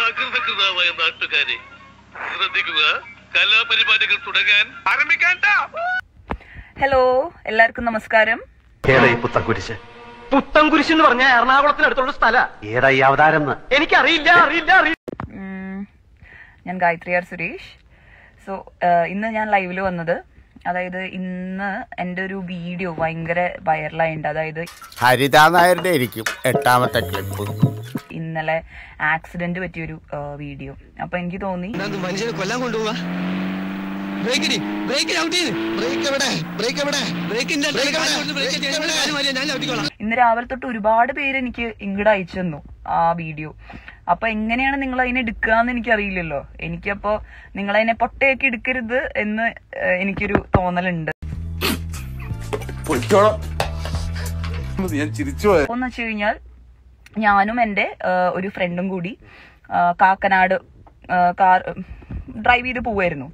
അകൃതകൃതമായ നാട്ടുകാരെ ശ്രദ്ധിക്കുക കലാപരിപാടികൾ തുടങ്ങാൻ ആരംഭിക്കാൻ ഹലോ എല്ലാവർക്കും നമസ്കാരം ഏതാ ഈ പുത്തൻകുരിശ് പുത്തൻകുരിശ് എന്ന് പറഞ്ഞ എറണാകുളത്തിനടുത്തുള്ള സ്ഥല ഏതാ ഈ അവതാരം എന്ന് എനിക്കറിയില്ല അറിയില്ല അറിയില്ല ഉം, ഞാൻ ഗായത്രി ആർ സുരേഷ് സോ ഇന്ന് ഞാൻ ലൈവിൽ വന്നത് അതായത് ഇന്ന് എൻ്റെ ഒരു വീഡിയോ ഭയങ്കര വൈറലായിട്ടുണ്ട് അതായത് ഹരിത നായരുടെ ആയിരിക്കും എട്ടാമത്തെ ക്ലിപ്പ് ഇന്നലെ ആക്സിഡന്റ് പറ്റിയൊരു വീഡിയോ അപ്പൊ എനിക്ക് തോന്നി മനുഷ്യനെ കൊല്ലാൻ കൊണ്ടുപോവാ ബ്രേക്കിന് ബ്രേക്കിന് ഔട്ട് ചെയ്ത് ബ്രേക്ക് എവിടെ ബ്രേക്ക് എവിടെ ബ്രേക്കിന്റെ ഞാൻ ഔട്ടിക്കോളാം ഇന്ന് രാവിലെ തൊട്ട് ഒരുപാട് പേര് എനിക്ക് ഇങ്ങോട്ട് അയച്ചു തന്നു ആ വീഡിയോ അപ്പൊ എങ്ങനെയാണ് നിങ്ങൾ അതിനെ എടുക്കുക എന്ന് എനിക്കറിയില്ലല്ലോ എനിക്കപ്പോ നിങ്ങൾ അതിനെ പൊട്ടയൊക്കെ എടുക്കരുത് എന്ന് ഏഹ്, എനിക്കൊരു തോന്നലുണ്ട് ഞാൻ ചിരിച്ചു പോയ എന്ന് വെച്ച് കഴിഞ്ഞാൽ ഞാനും എൻ്റെ ഏഹ്, ഒരു ഫ്രണ്ടും കൂടി ഏഹ്, കാക്കനാട് ഏഹ്, കാർ ഡ്രൈവ് ചെയ്ത് പോവായിരുന്നു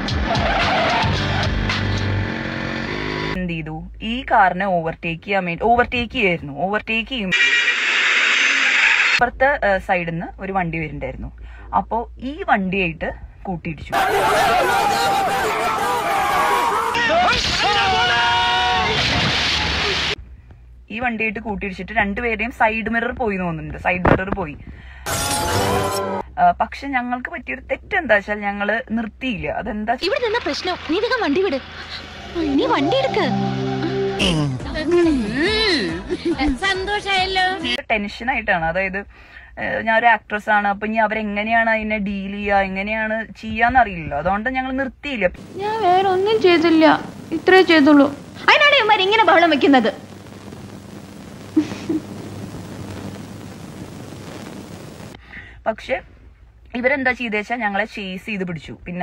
എന്ത് ചെയ്തു ഈ കാറിനെ ഓവർടേക്ക് ചെയ്യാൻ വേണ്ടി ഓവർടേക്ക് ചെയ്യായിരുന്നു ഓവർടേക്ക് ചെയ്യും അപ്പുറത്തെ സൈഡിൽ നിന്ന് ഒരു വണ്ടി വരുന്നുണ്ടായിരുന്നു അപ്പോ ഈ വണ്ടിയായിട്ട് കൂട്ടിയിടിച്ചു ഈ വണ്ടിയായിട്ട് കൂട്ടിയിടിച്ചിട്ട് രണ്ടുപേരെയും സൈഡ് മിറർ പോയി എന്ന് തോന്നുന്നുണ്ട് സൈഡ് മിറർ പോയി ആ, പക്ഷെ ഞങ്ങൾക്ക് പറ്റിയൊരു തെറ്റെന്താ വെച്ചാൽ ഞങ്ങള് നിർത്തിയില്ല അതെന്താ ഇവിടെ നിന്ന പ്രശ്നം നീ വേഗം വണ്ടി വിട് നീ വണ്ടി എടുക്ക് സന്തോഷായല്ലോ ടെൻഷനായിട്ടാണ് അതായത് ഏഹ്, ഞാൻ ഒരു ആക്ട്രസ് ആണ് അപ്പൊ ഇനി അവരെങ്ങനെയാണ് അതിനെ ഡീൽ ചെയ്യുക എങ്ങനെയാണ് ചെയ്യാന്ന് അറിയില്ലല്ലോ അതുകൊണ്ട് ഞങ്ങൾ നിർത്തിയില്ല ഞാൻ വേറെ ഒന്നും ചെയ്തില്ല ഇത്രേ ചെയ്തുള്ളൂ അതിനാണ് ഇവന്മാർ ഇങ്ങനെ ബഹളം വെക്കുന്നത് പക്ഷെ ഇവരെന്താ ചെയ്തേച്ചാ ഞങ്ങളെ ചേസ് ചെയ്ത് പിടിച്ചു പിന്നെ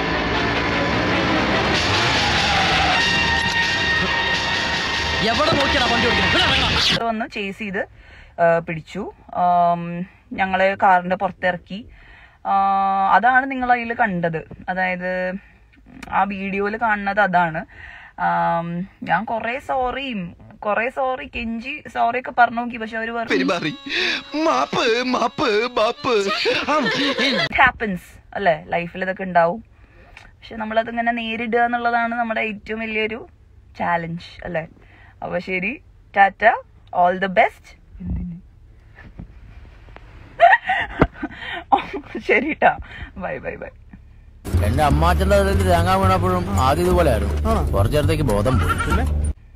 എവിടെ നോക്കിയാ വണ്ടി ഓടിക്കുന്നത് വന്ന് ചേസ് ചെയ്ത് ആ, പിടിച്ചു ആം, ഞങ്ങളെ കാറിന്റെ പുറത്തിറക്കി ആ, അതാണ് നിങ്ങൾ അതിൽ കണ്ടത് അതായത് ആ വീഡിയോയിൽ കാണുന്നത് അതാണ് ആം, ഞാൻ കൊറേ സോറിയും കൊറേ സോറി കെഞ്ചി സോറി ഒക്കെ പറഞ്ഞു നോക്കി പക്ഷെ അവര് പറഞ്ഞു പെരുമാറി മാപ്പ് മാപ്പ് മാപ്പ് ഹാപ്പൻസ് അല്ലെ ലൈഫിൽ ഇതൊക്കെ ഉണ്ടാവും പക്ഷെ നമ്മളത് ഇങ്ങനെ നേരിടുക എന്നുള്ളതാണ് നമ്മുടെ ഏറ്റവും വലിയൊരു ചാലഞ്ച് അല്ലെ അപ്പൊ ശരി ടാറ്റ ഓൾ ദ ബെസ്റ്റ് ശരി ട്ടാ ബൈ ബൈ ബൈ എന്റെ അമ്മാച്ചന്റെ അതിൽ തേങ്ങ വീണപ്പോഴും ആദ്യം ഇതുപോലെ ആയിരുന്നു കുറച്ചു നേരത്തേക്ക് ബോധം പോയി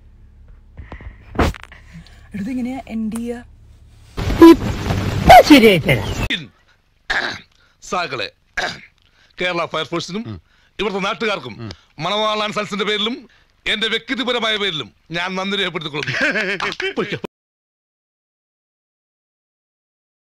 ഇതെങ്ങനെയാ എൻഡ് ചെയ്യാ സാകളെ കേരള ഫയർഫോഴ്സിനും ഇവിടുത്തെ നാട്ടുകാർക്കും മണവാളാൻ സൽസിന്റെ പേരിലും എന്റെ വ്യക്തിപരമായ പേരിലും ഞാൻ നന്ദി രേഖപ്പെടുത്തിക്കൊള്ളുന്നു